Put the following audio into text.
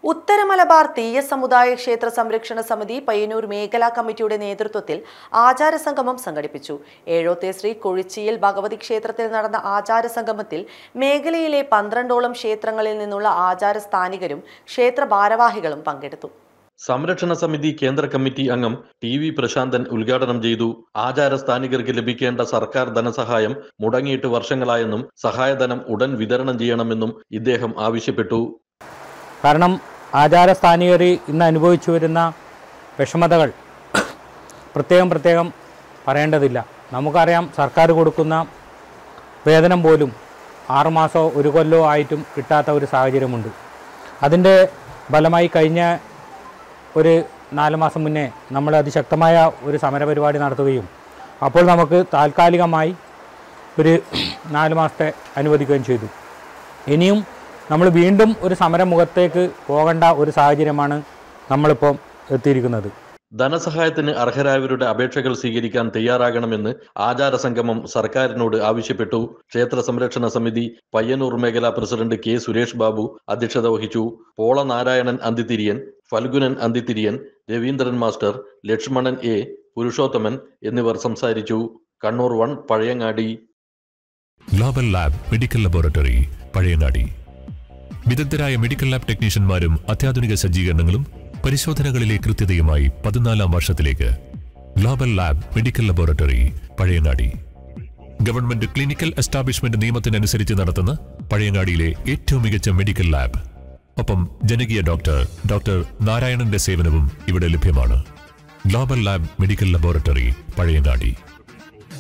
ഉത്തര മലബാർ തീയ സമുദായ ക്ഷേത്ര സംരക്ഷണ സമിതി പയ്യന്നൂർ മേഖലാ കമ്മിറ്റിയുടെ നേതൃത്വത്തിൽ ആചാര സംഗമം സംഘടിപ്പിച്ചു ഏഴോത്തെ ശ്രീ കൊഴിച്ചിയിൽ ഭഗവതി ക്ഷേത്രത്തിൽ നടന്ന ആചാര സംഗമത്തിൽ മേഖലയിലെ പന്ത്രണ്ടോളം ക്ഷേത്രങ്ങളിൽ നിന്നുള്ള ആചാര സ്ഥാനികരും ക്ഷേത്ര ഭാരവാഹികളും പങ്കെടുത്തു സംരക്ഷണ സമിതി കേന്ദ്ര കമ്മിറ്റി അംഗം ടി വി പ്രശാന്തൻ ഉദ്ഘാടനം ചെയ്തു ആചാര സ്ഥാനികർക്ക് ലഭിക്കേണ്ട സർക്കാർ ധനസഹായം മുടങ്ങിയിട്ട് വർഷങ്ങളായെന്നും സഹായധനം ഉടൻ വിതരണം ചെയ്യണമെന്നും ഇദ്ദേഹം ആവശ്യപ്പെട്ടു കാരണം ആചാരസ്ഥാനികർ ഇന്ന് അനുഭവിച്ചു വരുന്ന വിഷമതകൾ പ്രത്യേകം പ്രത്യേകം പറയേണ്ടതില്ല നമുക്കറിയാം സർക്കാർ കൊടുക്കുന്ന വേതനം പോലും ആറുമാസമോ ഒരു കൊല്ലമോ ആയിട്ടും കിട്ടാത്ത ഒരു സാഹചര്യമുണ്ട് അതിൻ്റെ ഫലമായി കഴിഞ്ഞ ഒരു നാല് മാസം മുന്നേ നമ്മൾ അതിശക്തമായ ഒരു സമരപരിപാടി നടത്തുകയും അപ്പോൾ നമുക്ക് താൽക്കാലികമായി ഒരു നാല് മാസത്തെ അനുവദിക്കുകയും ചെയ്തു ഇനിയും നമ്മൾ വീണ്ടും ഒരു സമരമുഖത്തേക്ക് പോകേണ്ട ഒരു സാഹചര്യമാണ് നമ്മളിപ്പം എത്തിയിരിക്കുന്നത് ധനസഹായത്തിന് അർഹരായവരുടെ അപേക്ഷകൾ സ്വീകരിക്കാൻ തയ്യാറാകണമെന്ന് ആചാര സംഗമം സർക്കാരിനോട് ആവശ്യപ്പെട്ടു ക്ഷേത്ര സംരക്ഷണ സമിതി പയ്യന്നൂർ മേഖലാ പ്രസിഡന്റ് കെ സുരേഷ് ബാബു അധ്യക്ഷത വഹിച്ചു പോള നാരായണൻ അന്തിത്തിരിയൻ ഫൽഗുനൻ അന്തിത്തിരിയൻ രവീന്ദ്രൻ മാസ്റ്റർ ലക്ഷ്മണൻ എ പുരുഷോത്തമൻ എന്നിവർ സംസാരിച്ചു Kannur one Pazhayangadi global lab medical laboratory Pazhayangadi വിദഗ്ധരായ മെഡിക്കൽ ലാബ് ടെക്നീഷ്യന്മാരും അത്യാധുനിക സജ്ജീകരണങ്ങളും പരിശോധനകളിലെ കൃത്യതയുമായി പതിനാലാം വർഷത്തിലേക്ക് global lab medical laboratory Pazhayangadi government clinical establishment നിയമത്തിനനുസരിച്ച് നടത്തുന്ന പഴയങ്ങാടിയിലെ ഏറ്റവും മികച്ച മെഡിക്കൽ ലാബ് ഒപ്പം ജനകീയ ഡോക്ടർ ഡോക്ടർ നാരായണന്റെ സേവനവും ഇവിടെ ലഭ്യമാണ് global lab medical laboratory Pazhayangadi